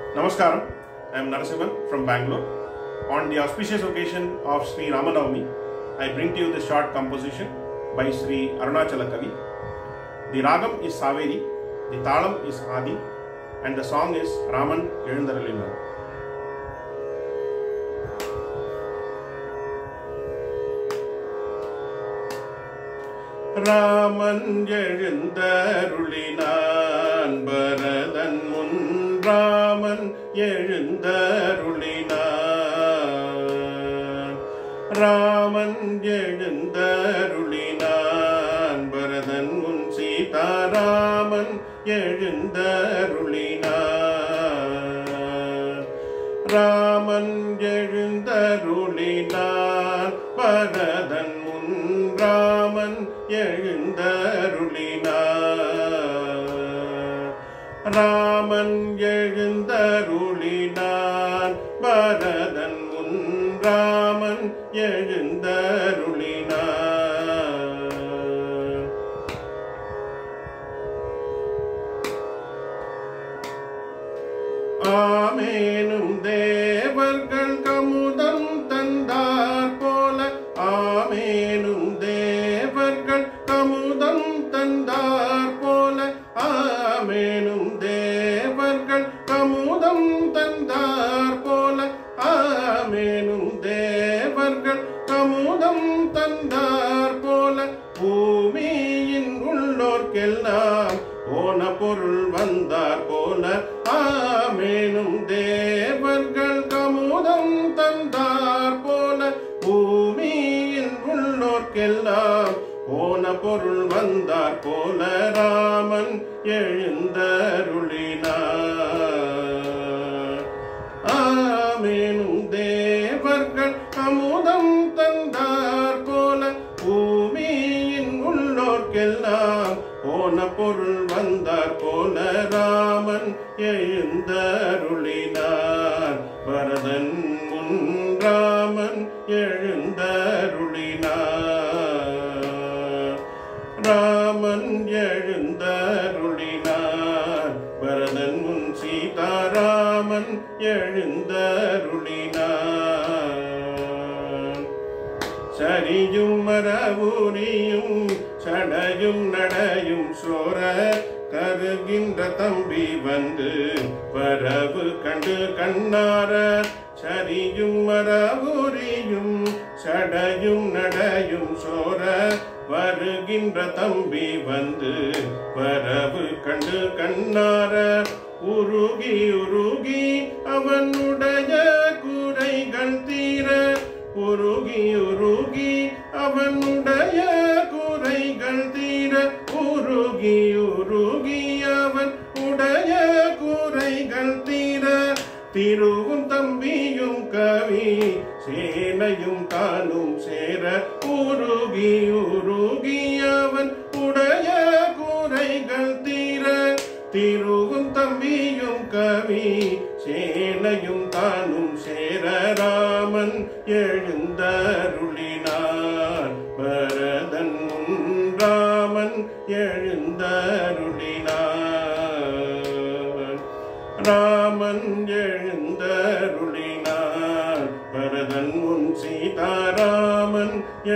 Namaskaram, I am Narasimhan from Bangalore. On the auspicious occasion of Sri Ramanavami, I bring to you this short composition by Sri Arunachala Kavi. The ragam is Saveri, the talam is Adi, and the song is Raman எழுந்தருளினார் ராமன் எழுந்தருளினான் பரதன் முன் ராமன் எழுந்தருளினான் ராமன் எழுந்தருளினான் பரதன் முன் சீதாராமன் எழுந்தருளினான் ராமன் எழுந்தருளினான் பரதன் முன் ராமன் எழுந்தருளினான் ராமன் எழுந்தருளினான் பரதன் முன் ராமன் எழுந்தருளினான் ஆமேனும் தேவர்கள் கமுதம் தந்தார் போல ஆமேனும் தேவர்கள் கமுதம் தந்தார் போல ஆமேனும் தேவர்கள் கமுதம் தந்தார் போல ஆமேனும் தேவர்கள் கமுதம் தந்தார் போல பூமியின் உள்ளோர்க்கெல்லாம் போன பொருள் வந்தார் போல ஆமேனும் தேவர்கள் கமுதம் தந்தார் போல பூமியின் உள்ளோர்க்கெல்லாம் போன பொருள் வந்தார் போல ராமன் எழுந்தருளினார் ஆமேனும் தேவர்கள் அமுதம் தந்தார் போல பூமியின் உள்ளோர்க்கெல்லாம் போன பொருள் வந்தார் போல ராமன் எழுந்தருளினார் பரதன் முன் ராமன் எழுந்தருளினார் ராமன் எழுந்தருளினார் பரதன் முன் சீதாராமன் எழுந்தருளினார் சரியும் மரபுரியும் சடையும் நடையும் சோர கருகின்ற தம்பி வந்து வரவு கண்டு கண்ணார சரியும் மரபுரியும் சடையும் நடையும் சோர வருகின்ற தம்பி வந்து வரவு கண்டு கண்ணார உருகி உருகி அவனுடைய குறைகள் தீர உருகி உருகி அவனுடைய குறைகள் தீர உருகி உருகி அவன் உடைய குறைகள் தீர திருவும் தம்பியும் கவி சேனையும் தானும் சேர உருகி உருகி அவன் உடைய குறைகள் தீர திருவும் தம்பியும் கவி சேனையும் தானும் சேர ராமன் எழுந்தருளினார் பரதன் முன் ராமன் எழுந்தருளினார் ராமன் எழுந்தருளினார் பரதன் முன் சீதாராமன்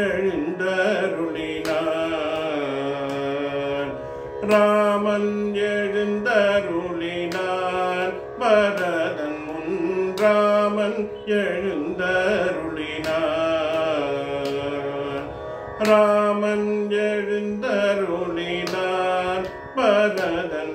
எழுந்தருளினார் ராமன் எழுந்தருளினார் பரதன் முன் ராமன் எழுந்தருளினார் ராமன் எழுந்தருளினார் பரதன்